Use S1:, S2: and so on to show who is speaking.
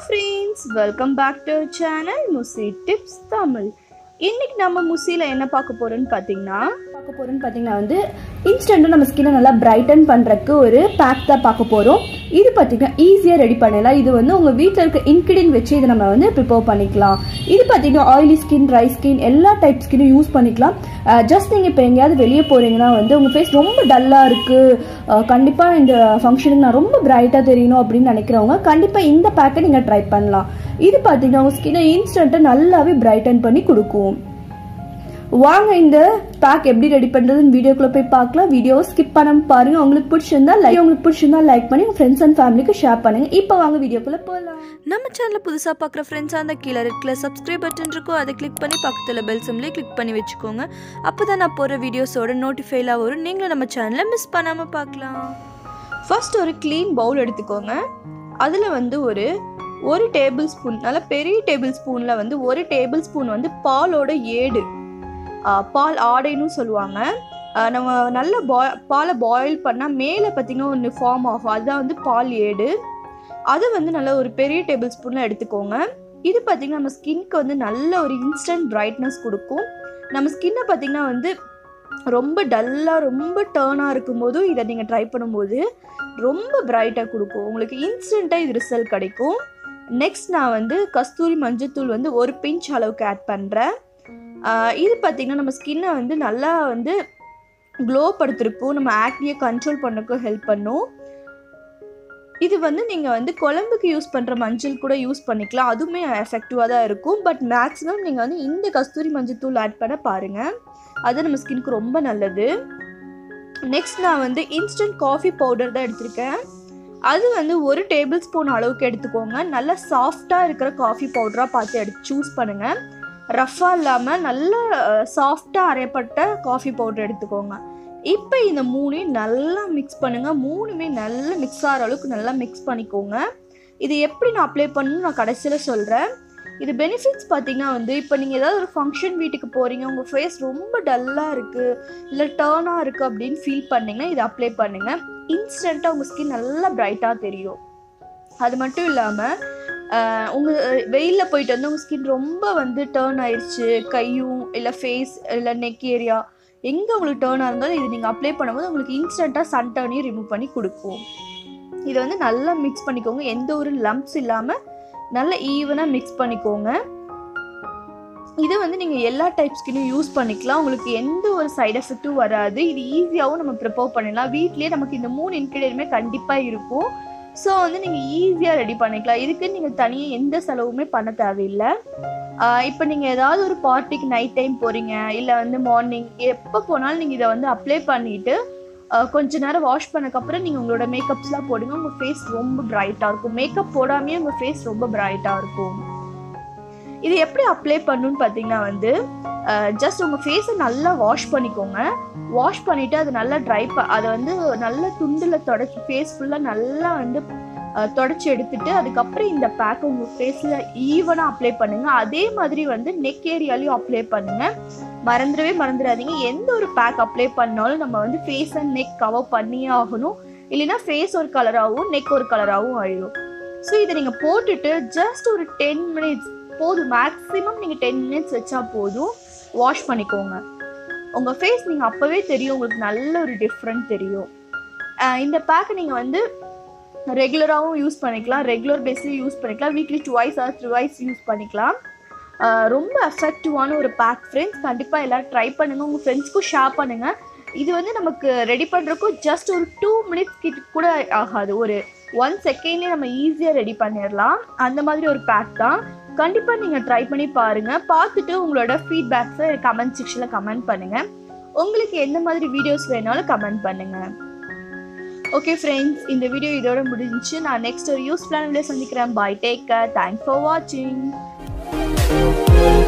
S1: friends welcome back to channel முசி tips Tamil இன்னைக்கு நம்ம முசியில் என்ன பார்க்க போறோம்னு பார்த்தீங்கன்னா
S2: பார்க்க போகிறோம்னு பார்த்தீங்கன்னா வந்து இன்ஸ்டண்ட்டாக நம்ம ஸ்கின்னை நல்லா பிரைட்டன் பண்ணுறக்கு ஒரு பேக் தான் பார்க்க போகிறோம் இது பார்த்தீங்கன்னா ஈஸியாக ரெடி பண்ணலாம் இது வந்து உங்கள் வீட்டில் இருக்க இன்க்ரீடியன்ட் வச்சு இதை நம்ம வந்து ப்ரிப்பேர் பண்ணிக்கலாம் இது பார்த்தீங்கன்னா ஆயிலி ஸ்கின் ட்ரை ஸ்கின் எல்லா டைப் ஸ்கின்னும் யூஸ் பண்ணிக்கலாம் ஜஸ்ட் நீங்கள் இப்போ எங்கேயாவது வெளியே போகிறீங்கன்னா வந்து உங்கள் ஃபேஸ் ரொம்ப டல்லாக இருக்குது கண்டிப்பாக இந்த ஃபங்க்ஷனுக்கு நான் ரொம்ப பிரைட்டாக தெரியணும் அப்படின்னு நினைக்கிறவங்க கண்டிப்பாக இந்த பேக்கை நீங்கள் ட்ரை பண்ணலாம் இது பார்த்தீங்கன்னா உங்கள் ஸ்கின்னை இன்ஸ்டண்ட்டாக நல்லாவே பிரைட்டன் பண்ணி கொடுக்கும் வாங்க இந்த பேக் எப்படி ரெடி பண்றதுன்னு வீடியோக்குள்ள போய் பார்க்கலாம் வீடியோவை ஸ்கிப் பண்ணாம பாருங்க உங்களுக்கு பிடிச்சிருந்தா லைக் உங்களுக்கு பிடிச்சிருந்தா லைக் பண்ணி உங்க ஃப்ரெண்ட்ஸ் அண்ட் ஃபேமிலிக்கு ஷேர் பண்ணுங்க இப்போ வாங்க வீடியோக்குள்ள போகலாம்
S3: நம்ம சேனலில் புதுசாக பார்க்குற ஃப்ரெண்ட்ஸாக அந்த கீழே ரெட் கலர் சப்ஸ்கிரைப் பட்டன் இருக்கும் அதை கிளிக் பண்ணி பக்கத்தில் பெல் சிம்லேயே கிளிக் பண்ணி வச்சுக்கோங்க அப்போ தான் நான் போகிற வீடியோஸோட நோட்டிஃபைலாக வரும் நீங்களும் நம்ம சேனலை மிஸ் பண்ணாமல் பார்க்கலாம்
S1: ஃபர்ஸ்ட் ஒரு க்ளீன் பவுல் எடுத்துக்கோங்க அதில் வந்து ஒரு ஒரு டேபிள் ஸ்பூன் நல்ல பெரிய டேபிள் ஸ்பூனில் வந்து ஒரு டேபிள் ஸ்பூன் வந்து பாலோட ஏடு ஆ, பால் ஆடைன்னு சொல்லுவாங்க ஆ, நம்ம நல்ல பாய் பாலை பாயில் பண்ணால் மேலே பார்த்தீங்கன்னா ஒன்று ஃபார்ம் ஆகும் அதுதான் வந்து பால் ஏடு அது வந்து நல்ல ஒரு பெரிய டேபிள் ஸ்பூனில் எடுத்துக்கோங்க இது பார்த்தீங்கன்னா நம்ம ஸ்கின்க்கு வந்து நல்ல ஒரு இன்ஸ்டன்ட் பிரைட்னஸ் கொடுக்கும் நம்ம ஸ்கின்னை பார்த்தீங்கன்னா வந்து ரொம்ப டல்லாக ரொம்ப டேர்னாக இருக்கும்போதும் இதை நீங்கள் ட்ரை பண்ணும்போது ரொம்ப பிரைட்டாக கொடுக்கும் உங்களுக்கு இன்ஸ்டண்ட்டாக இது ரிசல்ட் கிடைக்கும் நெக்ஸ்ட் நான் வந்து கஸ்தூரி மஞ்சத்தூள் வந்து ஒரு பிஞ்ச் அளவுக்கு ஆட் பண்ணுறேன் இது பார்த்திங்கன்னா நம்ம ஸ்கின்னை வந்து நல்லா வந்து க்ளோ படுத்திருக்கும் நம்ம ஆக்னியை கண்ட்ரோல் பண்ணக்கும் ஹெல்ப் பண்ணும் இது வந்து நீங்கள் வந்து குழம்புக்கு யூஸ் பண்ணுற மஞ்சள் கூட யூஸ் பண்ணிக்கலாம் அதுவுமே எஃபெக்டிவாக தான் இருக்கும் பட் மேக்ஸிமம் நீங்கள் வந்து இந்த கஸ்தூரி மஞ்சத்தூள் ஆட் பண்ண பாருங்கள் அது நம்ம ஸ்கின்க்கு ரொம்ப நல்லது நெக்ஸ்ட் நான் வந்து இன்ஸ்டன்ட் காஃபி பவுடர் தான் எடுத்திருக்கேன் அது வந்து ஒரு டேபிள் ஸ்பூன் அளவுக்கு எடுத்துக்கோங்க நல்லா சாஃப்டாக இருக்கிற காஃபி பவுடராக பார்த்து எடுத்து சூஸ் பண்ணுங்கள் ரஃப்பாக இல்லாமல் நல்ல சாஃப்டாக அரைப்பட்ட காஃபி பவுடர் எடுத்துக்கோங்க இப்போ இந்த மூணையும் நல்லா மிக்ஸ் பண்ணுங்கள் மூணுமே நல்லா மிக்ஸ் ஆகிற அளவுக்கு நல்லா மிக்ஸ் பண்ணிக்கோங்க இது எப்படி நான் அப்ளை பண்ணணும்னு நான் கடைசியில் சொல்கிறேன் இது பெனிஃபிட்ஸ் பார்த்தீங்கன்னா வந்து இப்போ நீங்கள் ஏதாவது ஒரு ஃபங்க்ஷன் வீட்டுக்கு போகிறீங்க உங்கள் ஃபேஸ் ரொம்ப டல்லாக இருக்குது இல்லை டேர்னாக இருக்குது அப்படின்னு ஃபீல் பண்ணிங்கன்னா இதை அப்ளை பண்ணுங்கள் இன்ஸ்டண்ட்டாக உங்கள் ஸ்கின் நல்லா பிரைட்டாக தெரியும் அது மட்டும் இல்லாமல் உங்கள் வெயிலில் போயிட்டு வந்து உங்கள் ஸ்கின் ரொம்ப வந்து டேர்ன் ஆயிடுச்சு கையும் இல்லை ஃபேஸ் இல்லை நெக் ஏரியா எங்கே உங்களுக்கு டேர்னாக இருந்தாலும் இது நீங்கள் அப்ளை பண்ணும்போது உங்களுக்கு இன்ஸ்டண்ட்டாக சன் டர்னையும் ரிமூவ் பண்ணி கொடுக்கும் இதை வந்து நல்லா மிக்ஸ் பண்ணிக்கோங்க எந்த ஒரு லம்ப்ஸ் இல்லாமல் நல்லா ஈவனாக மிக்ஸ் பண்ணிக்கோங்க இது வந்து நீங்கள் எல்லா டைப் ஸ்கின்னும் யூஸ் பண்ணிக்கலாம் உங்களுக்கு எந்த ஒரு சைடு எஃபெக்ட்டும் வராது இது ஈஸியாகவும் நம்ம ப்ரிப்பேர் பண்ணிடலாம் வீட்லேயே நமக்கு இந்த மூணு இன்க்ரீடியன்மே கண்டிப்பாக இருக்கும் ஸோ வந்து நீங்கள் ஈஸியாக ரெடி பண்ணிக்கலாம் இதுக்கு நீங்கள் தனியாக எந்த செலவுமே பண்ண தேவையில்லை இப்போ நீங்கள் ஏதாவது ஒரு பார்ட்டிக்கு நைட் டைம் போகிறீங்க இல்லை வந்து மார்னிங் எப்போ போனாலும் நீங்கள் இதை வந்து அப்ளை பண்ணிவிட்டு கொஞ்ச நேரம் வாஷ் பண்ணக்கப்புறம் நீங்கள் உங்களோட மேக்கப்ஸ்லாம் போடுங்க உங்கள் ஃபேஸ் ரொம்ப பிரைட்டாக இருக்கும் மேக்கப் போடாமே உங்கள் ஃபேஸ் ரொம்ப பிரைட்டாக இருக்கும் இது எப்படி அப்ளை பண்ணணும்னு பார்த்தீங்கன்னா வந்து ஜஸ்ட் உங்கள் ஃபேஸை நல்லா வாஷ் பண்ணிக்கோங்க வாஷ் பண்ணிவிட்டு அது நல்லா ட்ரை ப அதை வந்து நல்ல துண்டில் தொடச்சி ஃபேஸ் ஃபுல்லாக நல்லா வந்து தொடச்சி எடுத்துட்டு அதுக்கப்புறம் இந்த பேக்கை உங்கள் ஃபேஸில் ஈவனாக அப்ளை பண்ணுங்கள் அதே மாதிரி வந்து நெக் ஏரியாலையும் அப்ளை பண்ணுங்கள் மறந்துடவே மறந்துடாதீங்க எந்த ஒரு பேக் அப்ளை பண்ணாலும் நம்ம வந்து ஃபேஸ் அண்ட் நெக் கவர் பண்ணியே ஆகணும் இல்லைன்னா ஃபேஸ் ஒரு கலராகவும் நெக் ஒரு கலராகவும் ஆயிடும் ஸோ இதை நீங்கள் போட்டுட்டு ஜஸ்ட் ஒரு டென் மினிட்ஸ் போதும் மேக்ஸிமம் நீங்கள் டென் மினிட்ஸ் வச்சா போதும் வாஷ் பண்ணிக்கோங்க உங்கள் ஃபேஸ் நீங்கள் அப்போவே தெரியும் உங்களுக்கு நல்ல ஒரு டிஃப்ரெண்ட் தெரியும் இந்த பேக்கை நீங்கள் வந்து ரெகுலராகவும் யூஸ் பண்ணிக்கலாம் ரெகுலர் பேஸ்லேயும் யூஸ் பண்ணிக்கலாம் weekly twice or thrice use பண்ணிக்கலாம் ரொம்ப எஃபெக்டிவான ஒரு பேக் ஃப்ரெண்ட்ஸ் கண்டிப்பாக எல்லோரும் ட்ரை பண்ணுங்கள் உங்கள் ஃப்ரெண்ட்ஸ்க்கும் ஷேர் பண்ணுங்கள் இது வந்து நமக்கு ரெடி பண்ணுறக்கும் ஜஸ்ட் ஒரு டூ மினிட்ஸ் கிட்ட கூட ஆகாது ஒரு ஒன் செகண்ட்லேயே நம்ம ஈஸியாக ரெடி பண்ணிடலாம் அந்த மாதிரி ஒரு பேக் தான் கண்டிப்பாக நீங்கள் ட்ரை பண்ணி பாருங்கள் பார்த்துட்டு உங்களோட ஃபீட்பேக்ஸை கமெண்ட் செக்ஷனில் கமெண்ட் பண்ணுங்கள் உங்களுக்கு எந்த மாதிரி வீடியோஸ் வேணாலும் கமெண்ட் பண்ணுங்கள் ஓகே ஃப்ரெண்ட்ஸ் இந்த வீடியோ இதோட முடிஞ்சிச்சு நான் நெக்ஸ்ட் ஒரு யூஸ்ஃபுல்லான வீடியோ சந்திக்கிறேன் bye take care thanks for வாட்சிங்